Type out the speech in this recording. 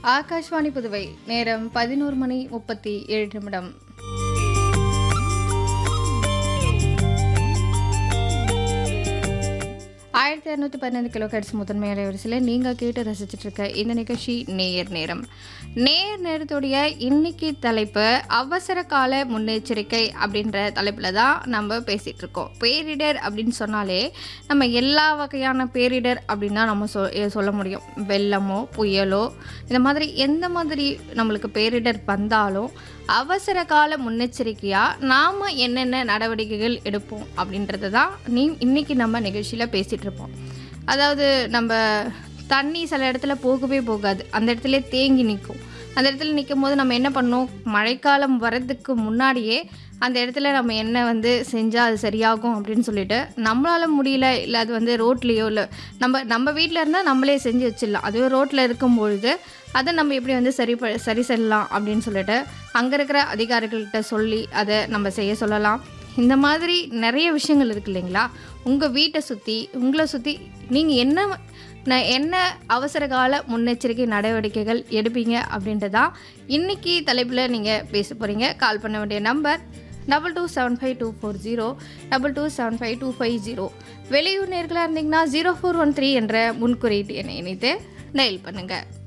ஆகாஷ்வாணி புதுவை நேரம் பதினோரு மணி முப்பத்தி ஏழு நிமிடம் ஆயிரத்தி இரநூத்தி பதினைந்து கிலோ ஹெட்ஸ் முதன்மை அலைவரிசையில் நீங்கள் கேட்டு ரசிச்சிட்டு இருக்க இந்த நிகழ்ச்சி நேயர் நேரம் நேயர் நேரத்துடைய இன்னைக்கு தலைப்பு அவசர கால முன்னெச்சரிக்கை அப்படின்ற தலைப்பில் தான் நம்ம பேசிகிட்டு இருக்கோம் பேரிடர் அப்படின்னு சொன்னாலே நம்ம எல்லா வகையான பேரிடர் அப்படின்னு தான் நம்ம சொ சொல்ல முடியும் வெள்ளமோ புயலோ இந்த மாதிரி எந்த மாதிரி நம்மளுக்கு பேரிடர் வந்தாலும் அவசர கால முன்னெச்சரிக்கையாக நாம் என்னென்ன நடவடிக்கைகள் எடுப்போம் அப்படின்றது தான் நீ இன்னைக்கு நம்ம நிகழ்ச்சியில் பேசிகிட்டு இருப்போம் அதாவது நம்ம தண்ணி சில இடத்துல போகவே போகாது அந்த இடத்துல தேங்கி நிற்கும் அந்த இடத்துல நிற்கும் போது நம்ம என்ன பண்ணோம் மழைக்காலம் வர்றதுக்கு முன்னாடியே அந்த இடத்துல நம்ம என்ன வந்து செஞ்சால் அது சரியாகும் அப்படின்னு சொல்லிட்டு நம்மளால் முடியல இல்லை அது வந்து ரோட்லேயோ இல்லை நம்ம நம்ம வீட்டில் இருந்தால் நம்மளே செஞ்சு வச்சிடலாம் அதுவே ரோட்டில் இருக்கும்பொழுது அதை நம்ம எப்படி வந்து சரி ப சரி செய்யலாம் அப்படின்னு சொல்லிட்டு அங்கே இருக்கிற அதிகாரிகள்கிட்ட சொல்லி அதை நம்ம செய்ய சொல்லலாம் இந்த மாதிரி நிறைய விஷயங்கள் இருக்கு இல்லைங்களா உங்கள் வீட்டை சுற்றி உங்களை சுற்றி நீங்கள் என்ன ந- என்ன அவசர கால முன்னெச்சரிக்கை நடவடிக்கைகள் எடுப்பீங்க அப்படின்றதான் இன்னைக்கு தலைப்பில் நீங்கள் பேச போகிறீங்க கால் பண்ண வேண்டிய number double two seven five two four zero double two seven five two five zero வெளியூர் நேர்களாக இருந்தீங்கன்னா ஜீரோ ஃபோர் ஒன் த்ரீ என்ற முன்குறியீட்டு எண்ணை இணைத்து டயல் பண்ணுங்கள்